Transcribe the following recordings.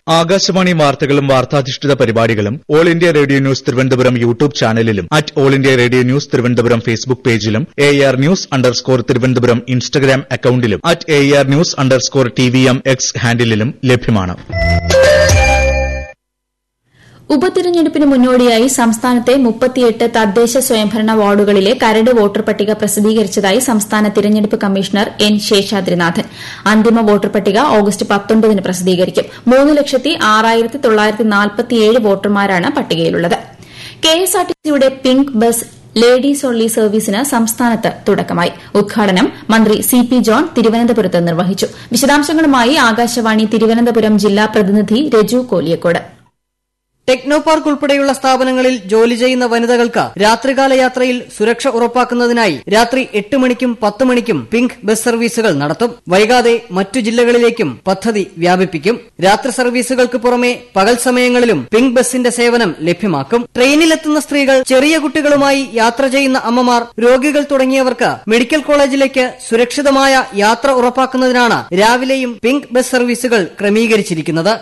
ആകാശവാണി വാർത്തകളും വാർത്താധിഷ്ഠിത പരിപാടികളും All India Radio news Thiruvananthapuram YouTube ചാനലിലും at All India Radio news Thiruvananthapuram Facebook പേജിലും A R news underscore Thiruvananthapuram Instagram അക്കൌണ്ടിലും at A R news underscore T V M X ഹാൻഡിലും ലഭ്യമാണ് ഉപതിരഞ്ഞെടുപ്പിന് മുന്നോടിയായി സംസ്ഥാനത്തെ മുപ്പത്തിയെട്ട് തദ്ദേശ സ്വയംഭരണ വാർഡുകളിലെ കരട് വോട്ടർ പട്ടിക പ്രസിദ്ധീകരിച്ചതായി സംസ്ഥാന തിരഞ്ഞെടുപ്പ് കമ്മീഷണർ എൻ ശേഷാദ്രിനാഥൻ അന്തിമ വോട്ടർ പട്ടിക ഓഗസ്റ്റ് പത്തൊൻപതിന് പ്രസിദ്ധീകരിക്കും മൂന്ന് ലക്ഷത്തി ആറായിരത്തി തൊള്ളായിരത്തി നാൽപ്പത്തിയേഴ് വോട്ടർമാരാണ് പട്ടികയിലുള്ളത് കെഎസ്ആർടിസിയുടെ പിങ്ക് ബസ് ലേഡീസ് ഓൺലി സർവീസിന് സംസ്ഥാനത്ത് തുടക്കമായി ഉദ്ഘാടനം മന്ത്രി സി പി ജോൺ തിരുവനന്തപുരത്ത് നിർവഹിച്ചു വിശദാംശങ്ങളുമായി ആകാശവാണി തിരുവനന്തപുരം ജില്ലാ പ്രതിനിധി രജു കോലിയക്കോട് ടെക്നോ പാർക്ക് ഉൾപ്പെടെയുള്ള സ്ഥാപനങ്ങളിൽ ജോലി ചെയ്യുന്ന വനിതകൾക്ക് രാത്രികാല യാത്രയിൽ സുരക്ഷ ഉറപ്പാക്കുന്നതിനായി രാത്രി എട്ട് മണിക്കും പത്ത് മണിക്കും പിങ്ക് ബസ് സർവീസുകൾ നടത്തും വൈകാതെ മറ്റു ജില്ലകളിലേക്കും പദ്ധതി വ്യാപിപ്പിക്കും രാത്രി സർവീസുകൾക്ക് പുറമെ പകൽ സമയങ്ങളിലും പിങ്ക് ബസിന്റെ സേവനം ലഭ്യമാക്കും ട്രെയിനിലെത്തുന്ന സ്ത്രീകൾ ചെറിയ കുട്ടികളുമായി യാത്ര ചെയ്യുന്ന അമ്മമാർ രോഗികൾ തുടങ്ങിയവർക്ക് മെഡിക്കൽ കോളേജിലേക്ക് സുരക്ഷിതമായ യാത്ര ഉറപ്പാക്കുന്നതിനാണ് രാവിലെയും പിങ്ക് ബസ് സർവീസുകൾ ക്രമീകരിച്ചിരിക്കുന്നത്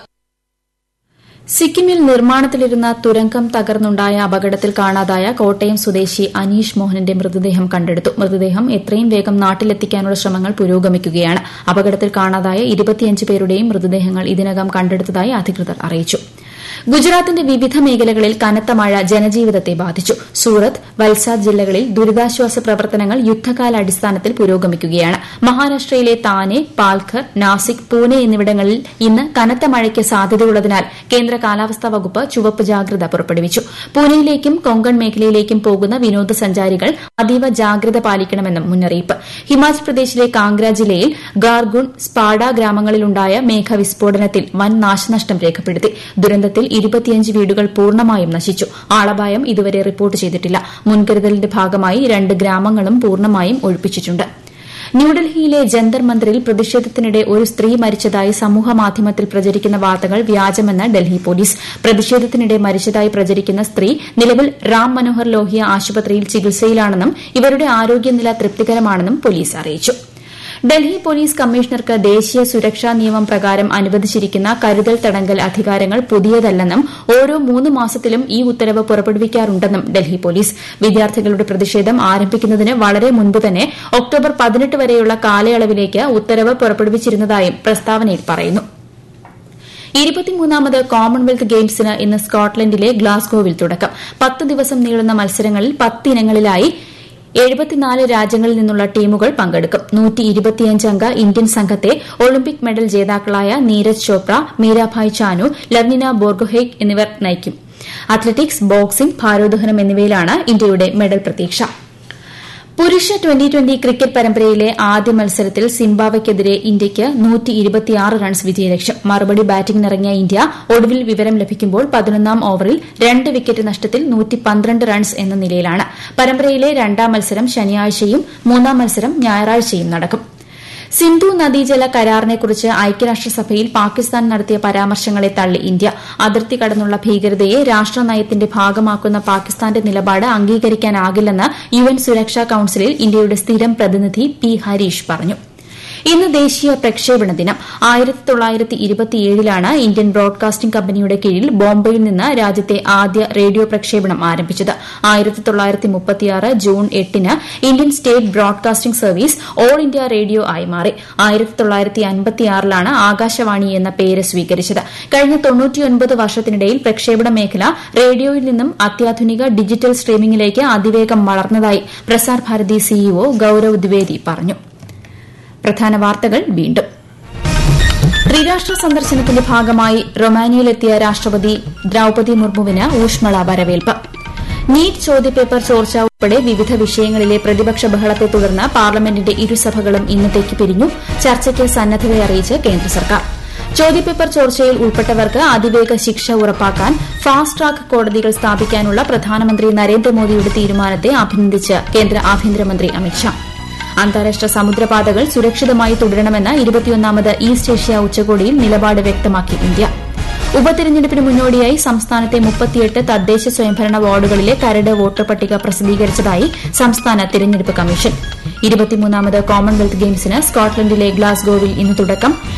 സിക്കിമിൽ നിർമ്മാണത്തിലിരുന്ന തുരങ്കം തകർന്നുണ്ടായ അപകടത്തിൽ കാണാതായ കോട്ടയം സ്വദേശി അനീഷ് മോഹനന്റെ മൃതദേഹം കണ്ടെടുത്തു മൃതദേഹം എത്രയും വേഗം നാട്ടിലെത്തിക്കാനുള്ള ശ്രമങ്ങൾ പുരോഗമിക്കുകയാണ് അപകടത്തിൽ കാണാതായ ഇരുപത്തിയഞ്ച് പേരുടെയും മൃതദേഹങ്ങൾ ഇതിനകം കണ്ടെടുത്തതായി അധികൃതർ അറിയിച്ചു ഗുജറാത്തിന്റെ വിവിധ മേഖലകളിൽ കനത്ത മഴ ജനജീവിതത്തെ ബാധിച്ചു സൂറത്ത് വൽസാദ് ജില്ലകളിൽ ദുരിതാശ്വാസ പ്രവർത്തനങ്ങൾ യുദ്ധകാലാടിസ്ഥാനത്തിൽ പുരോഗമിക്കുകയാണ് മഹാരാഷ്ട്രയിലെ താനെ പാൽഘർ നാസിക് പൂനെ എന്നിവിടങ്ങളിൽ ഇന്ന് കനത്ത മഴയ്ക്ക് സാധ്യതയുള്ളതിനാൽ കേന്ദ്ര കാലാവസ്ഥാ വകുപ്പ് ചുവപ്പ് ജാഗ്രത പുറപ്പെടുവിച്ചു പൂനെയിലേക്കും കൊങ്കൺ മേഖലയിലേക്കും പോകുന്ന വിനോദസഞ്ചാരികൾ അതീവ ജാഗ്രത പാലിക്കണമെന്നും മുന്നറിയിപ്പ് ഹിമാചൽ പ്രദേശിലെ കാംഗ്ര ജില്ലയിൽ ഗാർഗുൺ സ്പാഡ ഗ്രാമങ്ങളിലുണ്ടായ മേഘവിസ്ഫോടനത്തിൽ വൻ നാശനഷ്ടം രേഖപ്പെടുത്തി ദുരന്തത്തിൽ ഇരുപത്തിയഞ്ച് വീടുകൾ പൂർണ്ണമായും നശിച്ചു ആളപായം ഇതുവരെ റിപ്പോർട്ട് ചെയ്തിട്ടില്ല മുൻകരുതലിന്റെ ഭാഗമായി രണ്ട് ഗ്രാമങ്ങളും പൂർണ്ണമായും ഒഴിപ്പിച്ചിട്ടുണ്ട് ന്യൂഡൽഹിയിലെ ജന്തർ മന്ദിറിൽ പ്രതിഷേധത്തിനിടെ ഒരു സ്ത്രീ മരിച്ചതായി സമൂഹമാധ്യമത്തിൽ പ്രചരിക്കുന്ന വാർത്തകൾ വ്യാജമെന്ന് ഡൽഹി പോലീസ് പ്രതിഷേധത്തിനിടെ മരിച്ചതായി പ്രചരിക്കുന്ന സ്ത്രീ നിലവിൽ റാം മനോഹർ ലോഹിയ ആശുപത്രിയിൽ ചികിത്സയിലാണെന്നും ഇവരുടെ ആരോഗ്യനില തൃപ്തികരമാണെന്നും പോലീസ് അറിയിച്ചു ഡൽഹി പോലീസ് കമ്മീഷണർക്ക് ദേശീയ സുരക്ഷാ നിയമം പ്രകാരം അനുവദിച്ചിരിക്കുന്ന കരുതൽ തടങ്കൽ അധികാരങ്ങൾ പുതിയതല്ലെന്നും ഓരോ മൂന്ന് മാസത്തിലും ഈ ഉത്തരവ് പുറപ്പെടുവിക്കാറുണ്ടെന്നും ഡൽഹി പോലീസ് വിദ്യാർത്ഥികളുടെ പ്രതിഷേധം ആരംഭിക്കുന്നതിന് വളരെ മുൻപ് തന്നെ ഒക്ടോബർ പതിനെട്ട് വരെയുള്ള കാലയളവിലേക്ക് ഉത്തരവ് പുറപ്പെടുവിച്ചിരുന്നതായും പ്രസ്താവനയിൽ പറയുന്നു ഇരുപത്തിമൂന്നാമത് കോമൺവെൽത്ത് ഗെയിംസിന് ഇന്ന് സ്കോട്ട്ലൻഡിലെ ഗ്ലാസ്ഗോവിൽ തുടക്കം പത്ത് ദിവസം നീളുന്ന മത്സരങ്ങളിൽ പത്തിനങ്ങളിലായി എഴുപത്തിനാല് രാജ്യങ്ങളിൽ നിന്നുള്ള ടീമുകൾ പങ്കെടുക്കും നൂറ്റി ഇരുപത്തിയഞ്ചംഗ ഇന്ത്യൻ സംഘത്തെ ഒളിമ്പിക് മെഡൽ ജേതാക്കളായ നീരജ് ചോപ്ര മീരാഭായ് ചാനു ലവ്നിന ബോർഗോഹെയ്ക് എന്നിവർ നയിക്കും അത്ലറ്റിക്സ് ബോക്സിംഗ് ഭാരോദ്വഹനം എന്നിവയിലാണ് ഇന്ത്യയുടെ മെഡൽ പ്രതീക്ഷ പുരുഷ ട്വന്റി ട്വന്റി ക്രിക്കറ്റ് പരമ്പരയിലെ ആദ്യ മത്സരത്തിൽ സിംബാബ്വെക്കെതിരെ ഇന്ത്യയ്ക്ക് റൺസ് വിജയലക്ഷ്യം മറുപടി ബാറ്റിംഗിനിറങ്ങിയ ഇന്ത്യ ഒടുവിൽ വിവരം ലഭിക്കുമ്പോൾ പതിനൊന്നാം ഓവറിൽ രണ്ട് വിക്കറ്റ് നഷ്ടത്തിൽ റൺസ് എന്ന നിലയിലാണ് പരമ്പരയിലെ രണ്ടാം മത്സരം ശനിയാഴ്ചയും മൂന്നാം മത്സരം ഞായറാഴ്ചയും നടക്കും സിന്ധു നദീജല കരാറിനെക്കുറിച്ച് ഐക്യരാഷ്ട്രസഭയിൽ പാകിസ്ഥാൻ നടത്തിയ പരാമർശങ്ങളെ തള്ളി ഇന്ത്യ അതിർത്തി കടന്നുള്ള ഭീകരതയെ രാഷ്ട്രനയത്തിന്റെ ഭാഗമാക്കുന്ന പാകിസ്ഥാന്റെ നിലപാട് അംഗീകരിക്കാനാകില്ലെന്ന് യുഎൻ സുരക്ഷാ കൌൺസിലിൽ ഇന്ത്യയുടെ സ്ഥിരം പ്രതിനിധി പി ഹരീഷ് പറഞ്ഞു ഇന്ന് ദേശീയ പ്രക്ഷേപണ ദിനം ആയിരത്തി തൊള്ളായിരത്തി ഇരുപത്തിയേഴിലാണ് ഇന്ത്യൻ ബ്രോഡ്കാസ്റ്റിംഗ് കമ്പനിയുടെ കീഴിൽ ബോംബെയിൽ നിന്ന് രാജ്യത്തെ ആദ്യ റേഡിയോ പ്രക്ഷേപണം ആരംഭിച്ചത് ആയിരത്തി തൊള്ളായിരത്തി മുപ്പത്തിയാറ് ജൂൺ എട്ടിന് Indian State Broadcasting Service All India Radio ആയി മാറി ആയിരത്തി തൊള്ളായിരത്തി അൻപത്തിയാറിലാണ് ആകാശവാണി എന്ന പേര് സ്വീകരിച്ചത് കഴിഞ്ഞ തൊണ്ണൂറ്റിയൊൻപത് വർഷത്തിനിടയിൽ പ്രക്ഷേപണ മേഖല റേഡിയോയിൽ നിന്നും അത്യാധുനിക ഡിജിറ്റൽ സ്ട്രീമിംഗിലേക്ക് അതിവേഗം വളർന്നതായി പ്രസാർ ഭാരതി സിഇഒ ഗൌരവ് ദ്വിവേദി പറഞ്ഞു പ്രധാന വാർത്തകൾ വീണ്ടും ത്രിരാഷ്ട്ര സന്ദർശനത്തിന്റെ ഭാഗമായി റൊമാനിയയിലെത്തിയ രാഷ്ട്രപതി ദ്രൌപതി മുർമുവിന് ഊഷ്മള വരവേൽപ്പ് നീറ്റ് ചോദ്യപേപ്പർ ചോർച്ച ഉൾപ്പെടെ വിവിധ വിഷയങ്ങളിലെ പ്രതിപക്ഷ ബഹളത്തെ തുടർന്ന് പാർലമെന്റിന്റെ ഇരുസഭകളും ഇന്നത്തേക്ക് പിരിഞ്ഞു ചർച്ചയ്ക്ക് സന്നദ്ധതയറിയിച്ച് കേന്ദ്ര സർക്കാർ ചോദ്യപേപ്പർ ചോർച്ചയിൽ ഉൾപ്പെട്ടവർക്ക് അതിവേഗ ശിക്ഷ ഉറപ്പാക്കാൻ ഫാസ്റ്റ് ട്രാക്ക് കോടതികൾ സ്ഥാപിക്കാനുള്ള പ്രധാനമന്ത്രി നരേന്ദ്രമോദിയുടെ തീരുമാനത്തെ അഭിനന്ദിച്ച് കേന്ദ്ര ആഭ്യന്തരമന്ത്രി അമിത്ഷാ അന്താരാഷ്ട്ര സമുദ്രപാതകൾ സുരക്ഷിതമായി തുടരണമെന്ന് ഇരുപത്തിയൊന്നാമത് ഈസ്റ്റ് ഏഷ്യ ഉച്ചകോടിയിൽ നിലപാട് വ്യക്തമാക്കി ഇന്ത്യ ഉപതെരഞ്ഞെടുപ്പിന് മുന്നോടിയായി സംസ്ഥാനത്തെ മുപ്പത്തിയെട്ട് തദ്ദേശ സ്വയംഭരണ വാർഡുകളിലെ കരട് വോട്ടർ പട്ടിക പ്രസിദ്ധീകരിച്ചതായി സംസ്ഥാന തിരഞ്ഞെടുപ്പ് കമ്മീഷൻ ഇരുപത്തിമൂന്നാമത് കോമൺവെൽത്ത് ഗെയിംസിന് സ്കോട്ട്ലൻഡിലെ ഗ്ലാസ്ഗോവിൽ ഇന്ന് തുടക്കം